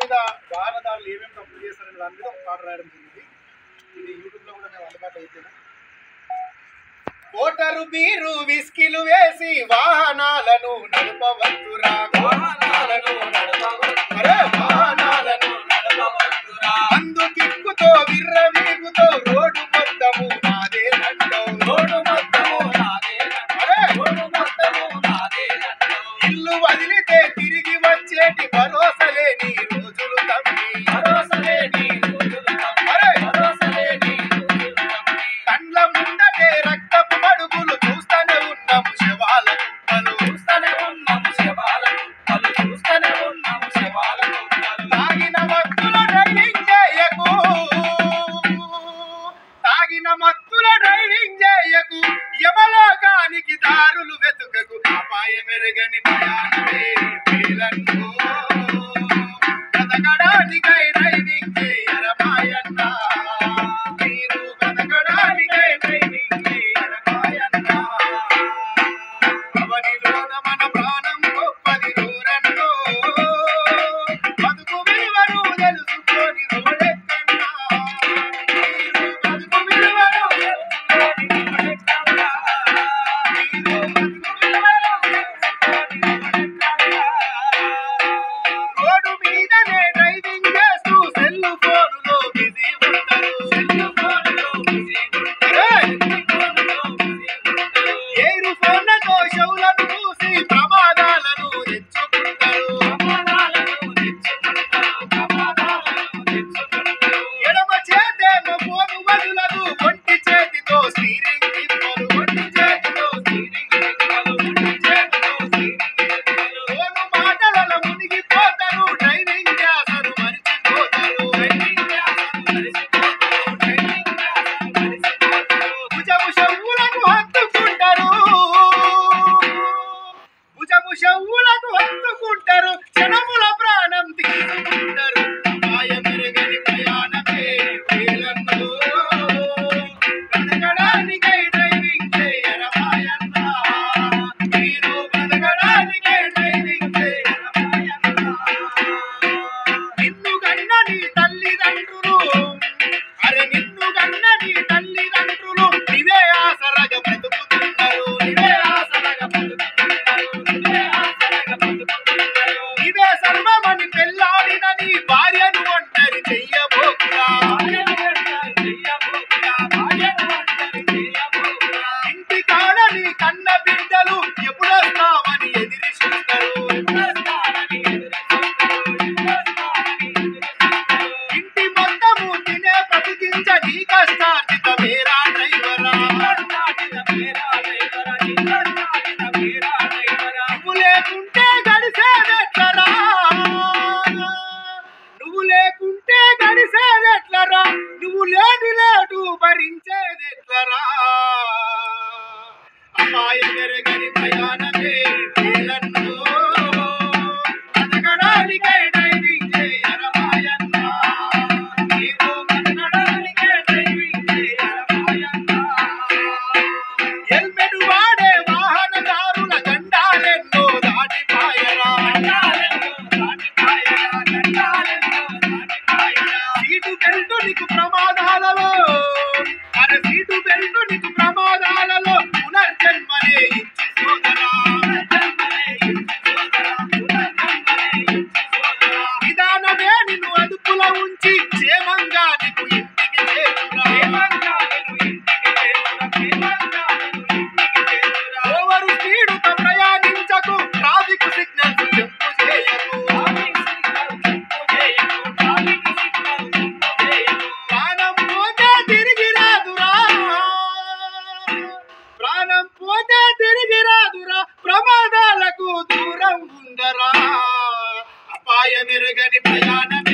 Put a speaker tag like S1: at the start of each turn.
S1: మీద వాహనదారులు ఏమేమి తప్పులు చేస్తారనే దాని మీద ఒక పాట రాయడం జరిగింది ఇది యూట్యూబ్ లో కూడా మేము అందుబాటులో అయిపోయినాం కోటరు బీరు విస్కిలు వేసి వాహనాలను నడపవద్దురా వాహనాలను అరే వాహనాలను అందు కిక్కుతో విర్ర వీగుతో రోడ్డు మొత్తము నాదే రోడ్డు మొత్తము అరే ఇల్లు వదిలితే తిరిగి వచ్చేటి భరోసా లేని రోజులు తమ్మి అరే కండ్ల ముందటే రక్తపు మడుగులు చూస్తూనే ఉన్నాము శవాల కుప్పలు తాగిన మత్తుల డ్రైవింగ్ చేయకు తాగిన మత్తుల డ్రైవింగ్ చేయకు యమలోకానికి దారులు వెతుకకు అపాయ మెరుగని ప్రయాణమే వీలన్ను బతకడానికై డ్రైవింగ్ చేయర మాయన్న మీరు బతకడానికై డ్రైవింగ్ చేయర మాయన్న అవనిలోన మన ప్రాణం గొప్పది దూరంలో బతుకు విలువను తెలుసుకొని రోడెక్కన్నా మీరు బతుకు విలువను తెలుసుకొని రోడెక్కన్నా మీరు బతుకు విలువను తెలుసుకొని రోడ్డు మీదనే డ్రైవింగ్ చేస్తూ సెల్ ఫోనులో బిజీ ఉంటారు సెల్ ఫోనులో బిజీ ఏరు ఫోన్లతో షవులను చూసి ప్రమాదాలను తెచ్చుకుంటారు ఎడమ చేతేమో ఫోను వదులదు ఒంటి చేతితో స్టీరింగ్ తిప్పలు ఒంటి చేతితో స్టీరింగ్ తిప్పలు ఒంటి చేతితో స్టీరింగ్ తిప్పలు ఫోను మాటలలో మునిగిపోతారు డ్రైవింగ్ చేసరు మరిచిపోతారు డ్రైవింగ్ చేసరు మరిచిపోతారు డ్రైవింగ్ చేసరు మరిచిపోతారు భుజము షవ్వులకు హత్తుకుంటారు భుజము షవ్వులకు హత్తుకుంటారు క్షణముల ప్రాణం తీసుకుంటారు అపాయమెరుగని ప్రయాణమే వేలన్నో. బ్రతకడానికై డ్రైవింగ్ చేయర మాయన్న. మీరు బ్రతకడానికై డ్రైవింగ్ చేయర మాయన్న. నిన్ను గన్న నీ తల్లిదండ్రులు అరే నిన్ను గన్న నీ తల్లిదండ్రులు ఇవే ఆసరగా బ్రతుకుతున్నారు ఇవే ఆసరగా బ్రతుకుతున్నారు ఇవే ఆసరగా బ్రతుకుతున్నారు ఇవే సర్వమని పెళ్ళాడిన నీ భార్యను ఒంటరి చెయ్యబోకురా ఇంటి కాడ నీ కన్న బిడ్డలు ఎప్పుడొస్తావని ఎదిరి చూస్తారు ఇంటి మొత్తము తినే బతికించ నీ కష్టార్జిత మేరా డ్రైవరా నువ్వు లేకుంటే గడిసేదెట్లరా నువ్వు లేకుంటే గడిసేదెట్లరా నువ్వు లేని లేటు భరించేదెట్లరా అపాయం మెరుగని ప్రయాణమే వేలన్నో. బతకడానికై డ్రైవింగ్ చేయర మాయన్న. నీవు బతకడానికై డ్రైవింగ్ చేయర మాయన్న. హెల్మెట్ వాడే వాహనదారుల గండాలెన్నో దాటిపాయరా సీటు బెల్ట్ నీకు ప్రమాదాలలో అరే సీటు బెల్ట్ నీకు ప్రమాదాలలో పునర్జన్మనే ఇచ్చి సోదరా విధానమే నిన్ను అదుపులో ఉంచి క్షేమంగా నీకు ఇంటికి చేరురా ఓవరు స్పీడుతో ప్రయాణించకు ట్రాఫిక్ సిగ్నల్స్ జంపు చేయకు ప్రాణం పోతే తిరిగి రాదురా ప్రాణం పోతే తిరిగి రాదురా ప్రమాదాలకు దూరం ఉండరా అపాయమెరుగని ప్రయాణమే